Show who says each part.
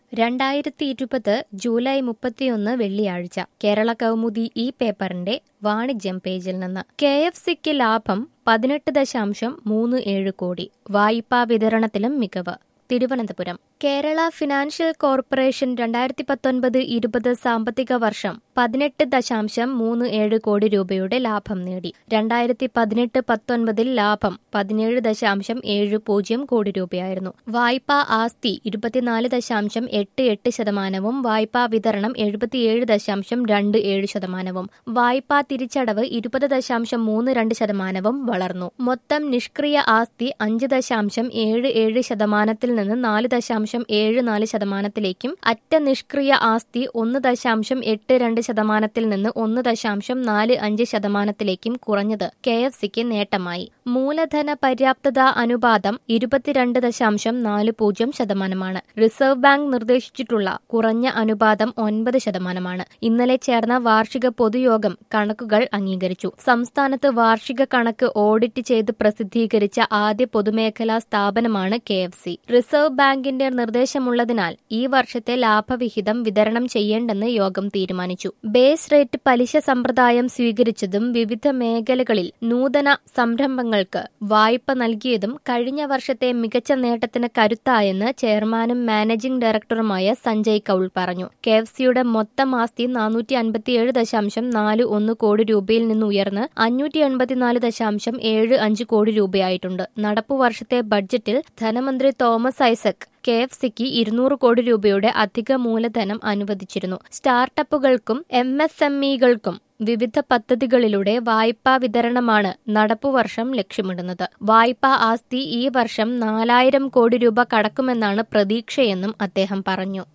Speaker 1: രണ്ടായിരത്തി ഇരുപത് ജൂലൈ മുപ്പത്തിയൊന്ന് വെള്ളിയാഴ്ച കേരള കൗമുദി ഈ പേപ്പറിന്റെ വാണിജ്യം പേജിൽ നിന്ന് കെ എഫ് സിക്ക് ലാഭം പതിനെട്ട് ദശാംശം മൂന്ന് ഏഴ് കോടി വായ്പാ വിതരണത്തിലും മികവ് തിരുവനന്തപുരം കേരള ഫിനാൻഷ്യൽ കോർപ്പറേഷൻ രണ്ടായിരത്തി പത്തൊൻപത് ഇരുപത് സാമ്പത്തിക വർഷം പതിനെട്ട് ദശാംശം മൂന്ന് ഏഴ് കോടി രൂപയുടെ ലാഭം നേടി രണ്ടായിരത്തി പതിനെട്ട് പത്തൊൻപതിൽ ലാഭം പതിനേഴ് ദശാംശം ഏഴ് പൂജ്യം കോടി രൂപയായിരുന്നു വായ്പാ ആസ്തി ഇരുപത്തിനാല് ദശാംശം എട്ട് എട്ട് ശതമാനവും വായ്പാ വിതരണം എഴുപത്തിയേഴ് ദശാംശം രണ്ട് ഏഴ് ശതമാനവും വായ്പാ തിരിച്ചടവ് ഇരുപത് ദശാംശം മൂന്ന് രണ്ട് ശതമാനവും വളർന്നു മൊത്തം നിഷ്ക്രിയ ആസ്തി അഞ്ച് ദശാംശം ഏഴ് ഏഴ് ശതമാനത്തിൽ നിന്ന് നാല് ദശാംശം ഏഴ് നാല് ശതമാനത്തിലേക്കും അറ്റ നിഷ്ക്രിയ ആസ്തി ഒന്ന് ദശാംശം എട്ട് രണ്ട് ശതമാനത്തിൽ നിന്ന് ഒന്ന് ദശാംശം നാല് അഞ്ച് ശതമാനത്തിലേക്കും കുറഞ്ഞത് കെ എഫ് സിക്ക് നേട്ടമായി മൂലധന പര്യാപ്തത അനുപാതം ഇരുപത്തിരണ്ട് ദശാംശം നാല് പൂജ്യം ശതമാനമാണ് റിസർവ് ബാങ്ക് നിർദ്ദേശിച്ചിട്ടുള്ള കുറഞ്ഞ അനുപാതം ഒൻപത് ശതമാനമാണ് ഇന്നലെ ചേർന്ന വാർഷിക പൊതുയോഗം കണക്കുകൾ അംഗീകരിച്ചു സംസ്ഥാനത്ത് വാർഷിക കണക്ക് ഓഡിറ്റ് ചെയ്ത് പ്രസിദ്ധീകരിച്ച ആദ്യ പൊതുമേഖലാ സ്ഥാപനമാണ് കെ എഫ് സി റിസർവ് ബാങ്കിന്റെ നിർദ്ദേശമുള്ളതിനാൽ ഈ വർഷത്തെ ലാഭവിഹിതം വിതരണം ചെയ്യേണ്ടെന്ന് യോഗം തീരുമാനിച്ചു ബേസ് റേറ്റ് പലിശ സമ്പ്രദായം സ്വീകരിച്ചതും വിവിധ മേഖലകളിൽ നൂതന സംരംഭങ്ങൾക്ക് വായ്പ നൽകിയതും കഴിഞ്ഞ വർഷത്തെ മികച്ച നേട്ടത്തിന് കരുത്തായെന്ന് ചെയർമാനും മാനേജിംഗ് ഡയറക്ടറുമായ സഞ്ജയ് കൌൾ പറഞ്ഞു കെ എഫ് സിയുടെ മൊത്തം ആസ്തി നാനൂറ്റി അൻപത്തിയേഴ് ദശാംശം നാല് ഒന്ന് കോടി രൂപയിൽ നിന്ന് ഉയർന്ന് അഞ്ഞൂറ്റി എൺപത്തിനാല് ദശാംശം ഏഴ് അഞ്ച് കോടി രൂപയായിട്ടുണ്ട് നടപ്പു വർഷത്തെ ബഡ്ജറ്റിൽ ധനമന്ത്രി തോമസ് ഐസക് കെ എഫ് സിക്ക് ഇരുന്നൂറ് കോടി രൂപയുടെ അധിക മൂലധനം അനുവദിച്ചിരുന്നു സ്റ്റാർട്ടപ്പുകൾക്കും എം എസ് എം ഇകൾക്കും വിവിധ പദ്ധതികളിലൂടെ വായ്പാ വിതരണമാണ് നടപ്പുവർഷം ലക്ഷ്യമിടുന്നത് വായ്പാ ആസ്തി ഈ വർഷം നാലായിരം കോടി രൂപ കടക്കുമെന്നാണ് പ്രതീക്ഷയെന്നും അദ്ദേഹം പറഞ്ഞു